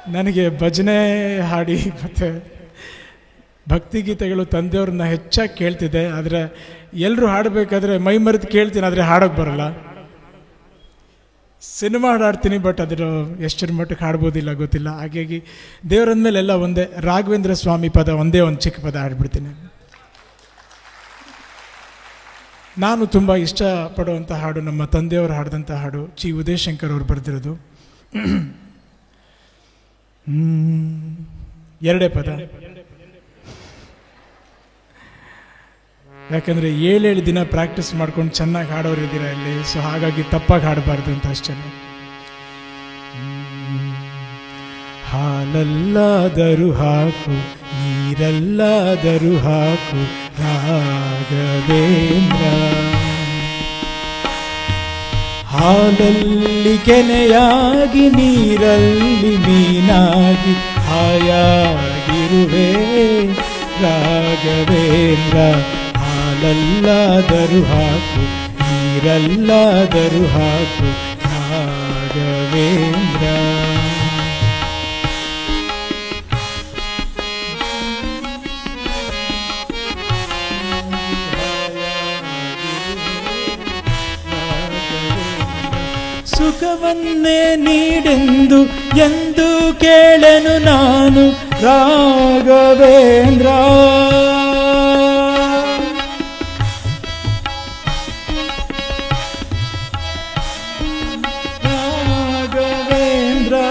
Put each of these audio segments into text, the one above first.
ನನಗೆ ಭಜನೆ ಹಾಡಿ ಮತ್ತು ಭಕ್ತಿಗೀತೆಗಳು ತಂದೆಯವ್ರನ್ನ ಹೆಚ್ಚಾಗಿ ಕೇಳ್ತಿದ್ದೆ ಆದರೆ ಎಲ್ಲರೂ ಹಾಡಬೇಕಾದ್ರೆ ಮೈ ಮರೆತು ಕೇಳ್ತೀನಿ ಆದರೆ ಹಾಡೋಕ್ಕೆ ಬರಲ್ಲ ಸಿನಿಮಾ ಹಾಡಾಡ್ತೀನಿ ಬಟ್ ಅದರ ಎಷ್ಟರ ಮಟ್ಟಕ್ಕೆ ಹಾಡ್ಬೋದಿಲ್ಲ ಗೊತ್ತಿಲ್ಲ ಹಾಗಾಗಿ ದೇವರಂದ್ಮೇಲೆ ಎಲ್ಲ ಒಂದೇ ರಾಘವೇಂದ್ರ ಸ್ವಾಮಿ ಪದ ಒಂದೇ ಒಂದು ಚಿಕ್ಕ ಪದ ಹಾಡ್ಬಿಡ್ತೀನಿ ನಾನು ತುಂಬ ಇಷ್ಟಪಡುವಂಥ ಹಾಡು ನಮ್ಮ ತಂದೆಯವರು ಹಾಡಿದಂಥ ಹಾಡು ಚಿ ಉದಯಶಂಕರ್ ಅವರು ಬರೆದಿರೋದು ಹ್ಮ್. ಎರಡೇ ಪದ ಯಾಕಂದರೆ ಏಳೇಳು ದಿನ ಪ್ರಾಕ್ಟೀಸ್ ಮಾಡ್ಕೊಂಡು ಚೆನ್ನಾಗಿ ಹಾಡೋರು ಇದ್ದೀರಾ ಇಲ್ಲಿ ಸೊ ಹಾಗಾಗಿ ತಪ್ಪಾಗಿ ಹಾಡಬಾರ್ದು ಅಂತ ಅಷ್ಟೇ ಹಾಲಲ್ಲಾದರೂ ಹಾಕು ನೀರಲ್ಲಾದರೂ ಹಾಕು ರಾಘವೇಂದ್ರ ಹಾಲಲ್ಲಿ ಕೆನೆಯಾಗಿ ನೀರಲ್ಲಿ ಮೀನಾಗಿ ಹಾಯಾಗಿರುವೆ ರಾಘವೇಂದ್ರ ಹಾಲಲ್ಲಾದರೂ ಹಾಕು ನೀರಲ್ಲಾದರೂ ಹಾಕು ರಾಘವೇಂದ್ರ ಸುಖವನ್ನೇ ನೀಡೆಂದು ಎಂದು ಕೇಳೆನು ನಾನು ರಾಘವೇಂದ್ರ ರಾಘವೇಂದ್ರ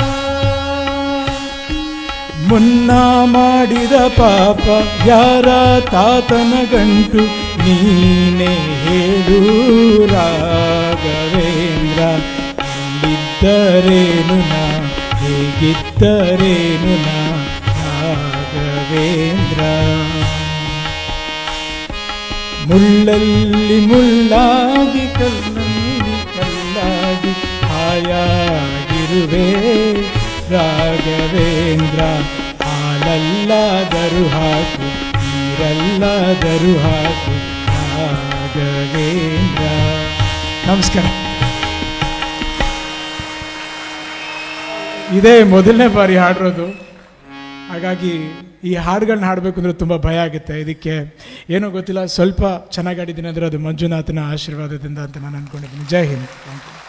ಮುನ್ನ ಮಾಡಿದ ಪಾಪ ಯಾರ ತಾತನ ಗಂಟು ನೀನೇ ಹೇಳು ರಾಘವೇಂದ್ರ ಎಲ್ಲಿದ್ದರೇನು ನಾ ಹೇಗಿದ್ದರೇನು ನಾ ರಾಘವೇಂದ್ರ ಮುಳ್ಳಲ್ಲಿ ಮುಳ್ಳಾಗಿ ಕಲ್ಲಲ್ಲಿ ಕಲ್ಲಾಗಿ ಹಾಯಾಗಿರುವೆ ರಾಘವೇಂದ್ರ ಹಾಲಲ್ಲಾದರೂ ಹಾಕು ನೀರಲ್ಲಾದರೂ ಹಾಕು ರಾಘವೇಂದ್ರ ನಮಸ್ಕಾರ ಇದೇ ಮೊದಲನೇ ಬಾರಿ ಹಾಡಿರೋದು ಹಾಗಾಗಿ ಈ ಹಾಡುಗಳನ್ನ ಹಾಡಬೇಕು ಅಂದರೆ ತುಂಬ ಭಯ ಆಗುತ್ತೆ ಇದಕ್ಕೆ ಏನೋ ಗೊತ್ತಿಲ್ಲ ಸ್ವಲ್ಪ ಚೆನ್ನಾಗಿ ಆಡಿದ್ದೀನಿ ಅಂದರೆ ಅದು ಮಂಜುನಾಥನ ಆಶೀರ್ವಾದದಿಂದ ಅಂತ ನಾನು ಅಂದ್ಕೊಂಡಿದ್ದೀನಿ ಜೈ ಹಿಂದ್ ಥ್ಯಾಂಕ್ ಯು